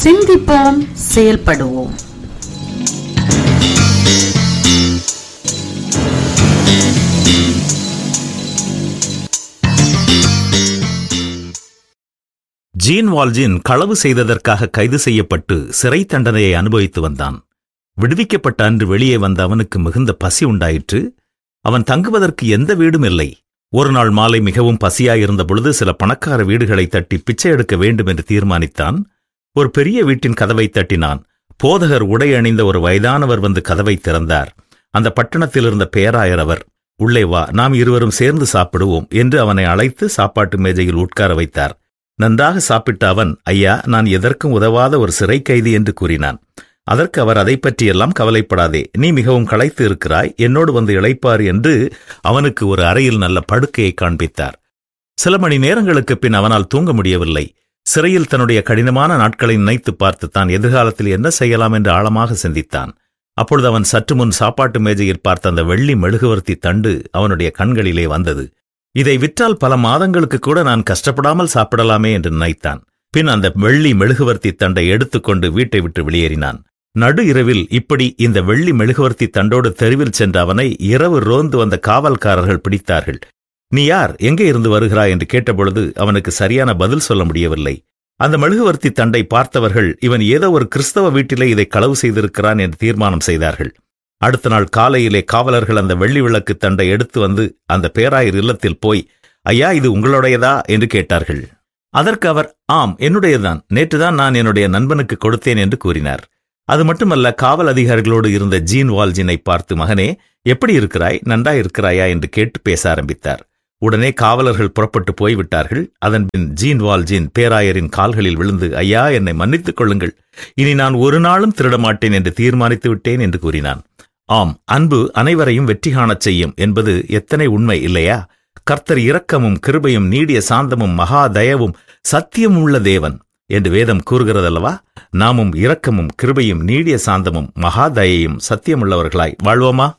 சிந்திப்போம் செயல்படுவோம் ஜீன் வால்ஜின் களவு செய்ததற்காக கைது செய்யப்பட்டு சிறை தண்டனையை அனுபவித்து வந்தான் விடுவிக்கப்பட்ட அன்று வெளியே வந்த அவனுக்கு மிகுந்த பசி உண்டாயிற்று அவன் தங்குவதற்கு எந்த வீடும் இல்லை ஒரு நாள் மாலை மிகவும் பசியாயிருந்த பொழுது சில பணக்கார வீடுகளை தட்டி பிச்சை எடுக்க வேண்டும் என்று தீர்மானித்தான் ஒரு பெரிய வீட்டின் கதவை தட்டினான் போதகர் உடை அணிந்த ஒரு வயதானவர் வந்து கதவை திறந்தார் அந்த பட்டணத்தில் இருந்த பேராயர் அவர் உள்ளே வா நாம் இருவரும் சேர்ந்து சாப்பிடுவோம் என்று அவனை அழைத்து சாப்பாட்டு மேஜையில் உட்கார வைத்தார் நன்றாக சாப்பிட்ட அவன் ஐயா நான் எதற்கும் உதவாத ஒரு சிறை கைதி என்று கூறினான் அதற்கு அவர் அதை பற்றியெல்லாம் கவலைப்படாதே நீ மிகவும் களைத்து இருக்கிறாய் என்னோடு வந்து இளைப்பார் என்று அவனுக்கு ஒரு அறையில் நல்ல படுக்கையை காண்பித்தார் சில மணி நேரங்களுக்கு பின் அவனால் தூங்க முடியவில்லை சிறையில் தன்னுடைய கடினமான நாட்களை நினைத்து பார்த்து தான் எதிர்காலத்தில் என்ன செய்யலாம் என்று ஆழமாக சிந்தித்தான் அப்பொழுது அவன் சற்று முன் சாப்பாட்டு மேஜையில் பார்த்த அந்த வெள்ளி மெழுகுவர்த்தி தண்டு அவனுடைய கண்களிலே வந்தது இதை விற்றால் பல மாதங்களுக்கு கூட நான் கஷ்டப்படாமல் சாப்பிடலாமே என்று நினைத்தான் பின் அந்த வெள்ளி மெழுகுவர்த்தி தண்டை எடுத்துக்கொண்டு வீட்டை விட்டு வெளியேறினான் நடு இரவில் இப்படி இந்த வெள்ளி மெழுகுவர்த்தி தண்டோடு தெருவில் சென்ற அவனை இரவு ரோந்து வந்த காவல்காரர்கள் பிடித்தார்கள் நீ யார் எங்கே இருந்து வருகிறாய் என்று கேட்டபொழுது அவனுக்கு சரியான பதில் சொல்ல முடியவில்லை அந்த மெழுகுவர்த்தி தண்டை பார்த்தவர்கள் இவன் ஏதோ ஒரு கிறிஸ்தவ வீட்டிலே இதை களவு செய்திருக்கிறான் என்று தீர்மானம் செய்தார்கள் அடுத்த நாள் காலையிலே காவலர்கள் அந்த வெள்ளி விளக்கு தண்டை எடுத்து வந்து அந்த பேராயர் இல்லத்தில் போய் ஐயா இது உங்களுடையதா என்று கேட்டார்கள் அதற்கு அவர் ஆம் என்னுடையதான் நேற்றுதான் நான் என்னுடைய நண்பனுக்கு கொடுத்தேன் என்று கூறினார் அது மட்டுமல்ல காவல் அதிகாரிகளோடு இருந்த ஜீன் வால்ஜினை பார்த்து மகனே எப்படி இருக்கிறாய் நன்றாய் இருக்கிறாயா என்று கேட்டு பேச ஆரம்பித்தார் உடனே காவலர்கள் புறப்பட்டு போய்விட்டார்கள் அதன்பின் ஜீன் வால்ஜின் பேராயரின் கால்களில் விழுந்து ஐயா என்னை மன்னித்துக் கொள்ளுங்கள் இனி நான் ஒரு நாளும் திருட மாட்டேன் என்று தீர்மானித்து விட்டேன் என்று கூறினான் ஆம் அன்பு அனைவரையும் வெற்றி காணச் செய்யும் என்பது எத்தனை உண்மை இல்லையா கர்த்தர் இரக்கமும் கிருபையும் நீடிய சாந்தமும் மகா தயவும் சத்தியம் உள்ள தேவன் என்று வேதம் கூறுகிறதல்லவா நாமும் இரக்கமும் கிருபையும் நீடிய சாந்தமும் மகா தயையும் சத்தியமுள்ளவர்களாய் வாழ்வோமா